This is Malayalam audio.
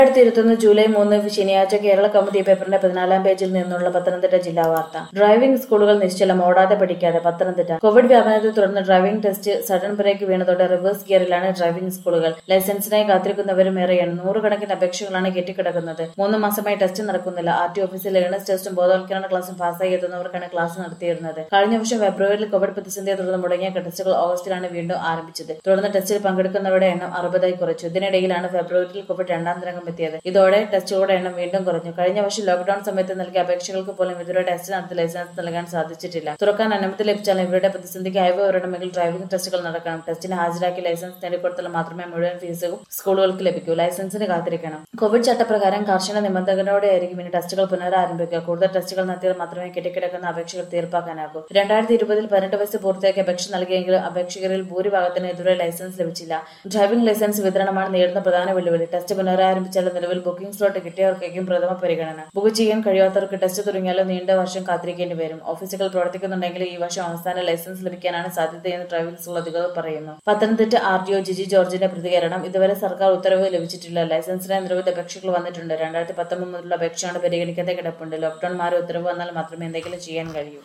രണ്ടായിരത്തി ഇരുപത്തൊന്ന് ജൂലൈ മൂന്ന് ശനിയാഴ്ച കേരള കൗമുദി പേപ്പറിന്റെ പതിനാലാം പേജിൽ നിന്നുള്ള പത്തനംതിട്ട ജില്ലാ വാർത്ത ഡ്രൈവിംഗ് സ്കൂളുകൾ നിശ്ചലം ഓടാതെ പഠിക്കാതെ പത്തനംതിട്ട കോവിഡ് വ്യാപനത്തെ തുടർന്ന് ഡ്രൈവിംഗ് ടെസ്റ്റ് സഡൻ ബ്രേക്ക് വീണതോടെ റിവേഴ്സ് ഗിയറിലാണ് ഡ്രൈവിംഗ് സ്കൂളുകൾ ലൈസൻസിനായി കാത്തിരിക്കുന്നവരും ഏറെയാണ് നൂറുകണക്കിന് അപേക്ഷകളാണ് കെട്ടിക്കിടക്കുന്നത് മൂന്ന് മാസമായി ടെസ്റ്റ് നടക്കുന്നില്ല ആർ ടി ഓഫീസിൽ ലേണേഴ്സ് ടെസ്റ്റും ബോധവൽക്കരണ ക്ലാസും പാസ്സായി എത്തുന്നവർക്കാണ് ക്ലാസ് നടത്തിയിരുന്നത് കഴിഞ്ഞ വർഷം ഫെബ്രുവരിയിൽ കോവിഡ് പ്രതിസന്ധിയെ തുടർന്ന് മുടങ്ങിയ ടെസ്റ്റുകൾ ഓഗസ്റ്റിലാണ് വീണ്ടും ആരംഭിച്ചത് തുടർന്ന് ടെസ്റ്റിൽ പങ്കെടുക്കുന്നവരുടെ എണ്ണം അറുപതായി കുറച്ചു ഇതിനിടയിലാണ് ഫെബ്രുവരിയിൽ കോവിഡ് രണ്ടാം തരംഗം എത്തിയത് ഇതോടെ ടെസ്റ്റുകളുടെ എണ്ണം വീണ്ടും കുറഞ്ഞു കഴിഞ്ഞ വർഷം ലോക്ഡൌൺ സമയത്ത് നൽകിയ അപേക്ഷകൾക്ക് പോലും ഇതുവരെ ടെസ്റ്റ് നടത്തി ലൈസൻസ് നൽകാൻ സാധിച്ചിട്ടില്ല തുറക്കാൻ അനുമതി ലഭിച്ചാലും ഇവരുടെ പ്രതിസന്ധിക്ക് അയവ് വരണമെങ്കിൽ ഡ്രൈവിംഗ് ടെസ്റ്റുകൾ നടക്കണം ടെസ്റ്റിന് ഹാജരാക്കി ലൈസൻസ് നേടിക്കൊടുത്താൽ മാത്രമേ മുഴുവൻ ഫീസും സ്കൂളുകൾക്ക് ലഭിക്കൂ ലൈസൻസിന് കാത്തിരിക്കണം കോവിഡ് ചട്ടപ്രകാരം കർശന നിബന്ധനകളോടെയായിരിക്കും ഇനി ടെസ്റ്റുകൾ പുനരാരംഭിക്കുക കൂടുതൽ ടെസ്റ്റുകൾ നടത്തിയാൽ മാത്രമേ കെട്ടിക്കിടക്കുന്ന അപേക്ഷകൾ തീർപ്പാക്കാനാകൂ രണ്ടായിരത്തി ഇരുപതിൽ പതിനെട്ട് വയസ്സ് പൂർത്തിയാക്കി അപേക്ഷ നൽകിയെങ്കിലും അപേക്ഷകരിൽ ഭൂരിഭാഗത്തിന് ഇതുവരെ ലൈസൻസ് ലഭിച്ചില്ല ഡ്രൈവിംഗ് ലൈസൻസ് വിതരണമാണ് നേരിടുന്ന പ്രധാന വെല്ലുവിളി ടെസ്റ്റ് പുനരാരംഭിച്ചാൽ നിലവിൽ ബുക്കിംഗ് സ്ലോട്ട് കിട്ടിയവർക്കായിരിക്കും പ്രഥമ പരിഗണന ബുക്ക് ചെയ്യാൻ കഴിയാത്തവർക്ക് ടെസ്റ്റ് തുടങ്ങിയാലും നീണ്ട വർഷം കാത്തിരിക്കേണ്ടി വരും ഓഫീസുകൾ പ്രവർത്തിക്കുന്നുണ്ടെങ്കിൽ ഈ വർഷം അവസാന ലൈസൻസ് ലഭിക്കാനാണ് സാധ്യതയെന്ന് ഡ്രൈവിംഗ് സ്കൂൾ അധികൃതർ പറയുന്നു Pathanamthitta R T O Jiji ജോർജിന്റെ പ്രതികരണം ഇതുവരെ സർക്കാർ ഉത്തരവ് ലഭിച്ചിട്ടില്ല ലൈസൻസിനായി നിരവധി അപേക്ഷകൾ വന്നിട്ടുണ്ട് രണ്ടായിരത്തി പത്തൊമ്പത് മുതലുള്ള അപേക്ഷയാണ് പരിഗണിക്കാതെ കിടപ്പുണ്ട് ലോക്ഡൌൺ മാറി ഉത്തരവ് വന്നാൽ മാത്രമേ എന്തെങ്കിലും ചെയ്യാൻ കഴിയൂ